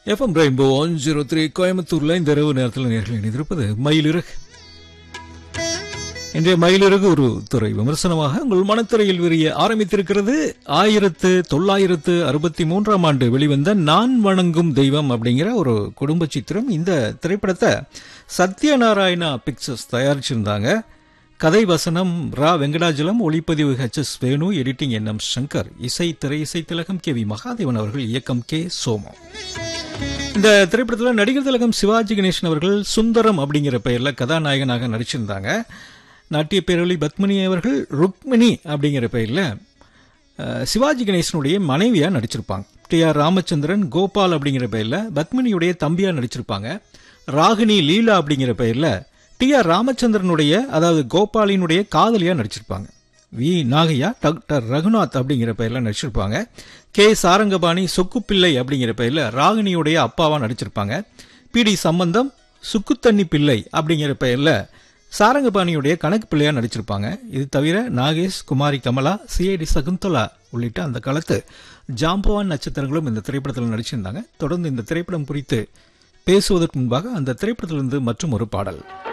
FM Rainbow one zero three கோயம்புத்தூர்ல இந்த இரவு நேரத்தில் நேர்கள் இணைந்திருப்பது மயிலிறகு இன்றைய மயிலிறகு ஒரு துறை விமர்சனமாக உங்கள் மனத்துறையில் விரிய ஆரம்பித்திருக்கிறது ஆயிரத்து தொள்ளாயிரத்து அறுபத்தி மூன்றாம் ஆண்டு வெளிவந்த நான் வணங்கும் தெய்வம் அப்படிங்கிற ஒரு குடும்ப சித்திரம் இந்த திரைப்படத்தை சத்யநாராயணா பிக்சர்ஸ் தயாரிச்சிருந்தாங்க கதை வசனம் ரா வெங்கடாஜலம் ஒளிப்பதிவு H S Venu editing N M Shankar இசை திரை இசை திலகம் கே வி மகாதேவன் அவர்கள் இயக்கம் கே சோமம் இந்த திரைப்படத்தில் நடிகர் திலகம் சிவாஜி கணேசன் அவர்கள் சுந்தரம் அப்படிங்கிற பெயரில் கதாநாயகனாக நடிச்சிருந்தாங்க நாட்டிய பேரொளி பத்மினி அவர்கள் ருக்மிணி அப்படிங்கிற பெயரில் அஹ், சிவாஜி கணேசனுடைய மனைவியாக நடிச்சிருப்பாங்க டி ஆர் ராமச்சந்திரன் கோபால் அப்படிங்கிற பெயரில் பத்மினியுடைய தம்பியாக நடிச்சிருப்பாங்க ராகினி லீலா அப்படிங்கிற பெயரில் டி ஆர் ராமச்சந்திரனுடைய அதாவது கோபாலினுடைய காதலியாக நடிச்சிருப்பாங்க வி நாகையா டாக்டர் ரகுநாத் அப்படிங்கிற பெயரில் நடிச்சிருப்பாங்க கே சாரங்கபாணி சொக்குப்பிள்ளை அப்படிங்கிற பெயரில் ராகினியுடைய அப்பாவா நடிச்சிருப்பாங்க பி டி சம்பந்தம் சுக்குத்தண்ணி பிள்ளை அப்படிங்கிற பெயரில் சாரங்கபாணியுடைய கணக்கு பிள்ளையா நடிச்சிருப்பாங்க இது தவிர நாகேஷ் குமாரி கமலா சிஐடி சகுந்தலா உள்ளிட்ட அந்த காலத்து ஜாம்பவான் நட்சத்திரங்களும் இந்த திரைப்படத்தில் நடிச்சிருந்தாங்க தொடர்ந்து இந்த திரைப்படம் குறித்து பேசுவதற்கு முன்பாக அந்த திரைப்படத்திலிருந்து மற்றும் ஒரு பாடல்